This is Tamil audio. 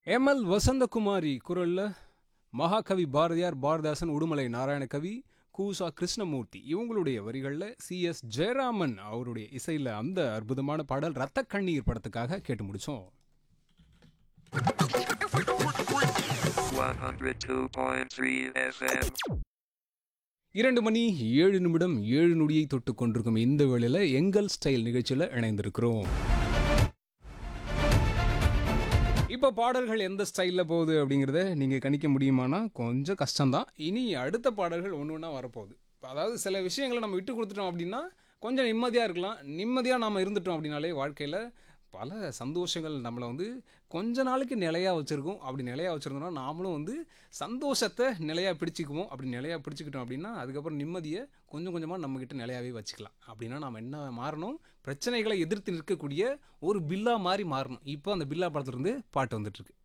எம்எல் வசந்தகுமாரி குரல்ல மகாகவி பாரதியார் பாரதாசன் உடுமலை நாராயணகவி கூசா கிருஷ்ணமூர்த்தி இவங்களுடைய வரிகளில் சிஎஸ் ஜெயராமன் அவருடைய இசையில் அந்த அற்புதமான பாடல் ரத்த கண்ணீர் படத்துக்காக கேட்டு முடிச்சோம் 102.3 FM. இரண்டு மணி ஏழு நிமிடம் ஏழு நொடியை தொட்டு கொண்டிருக்கும் இந்த வேளையில் எங்கள் ஸ்டைல் நிகழ்ச்சியில் இணைந்திருக்கிறோம் இப்போ பாடல்கள் எந்த ஸ்டைலில் போகுது அப்படிங்கிறத நீங்கள் கணிக்க முடியுமானா கொஞ்சம் கஷ்டம்தான் இனி அடுத்த பாடல்கள் ஒன்று ஒன்றா வரப்போகுது இப்ப அதாவது சில விஷயங்களை நம்ம விட்டு கொடுத்துட்டோம் அப்படின்னா கொஞ்சம் நிம்மதியாக இருக்கலாம் நிம்மதியாக நாம் இருந்துட்டோம் அப்படின்னாலே வாழ்க்கையில் பல சந்தோஷங்கள் நம்மளை வந்து கொஞ்ச நாளைக்கு நிலையாக வச்சுருக்கோம் அப்படி நிலையாக வச்சுருந்தோம்னா நாமளும் வந்து சந்தோஷத்தை நிலையாக பிடிச்சிக்குவோம் அப்படி நிலையாக பிடிச்சிக்கிட்டோம் அப்படின்னா அதுக்கப்புறம் நிம்மதியை கொஞ்சம் கொஞ்சமாக நம்மக்கிட்ட நிலையாகவே வச்சுக்கலாம் அப்படின்னா நாம் என்ன மாறணும் பிரச்சனைகளை எதிர்த்து நிற்கக்கூடிய ஒரு பில்லா மாதிரி மாறணும் இப்போ அந்த பில்லா படத்துலேருந்து பாட்டு வந்துட்டுருக்கு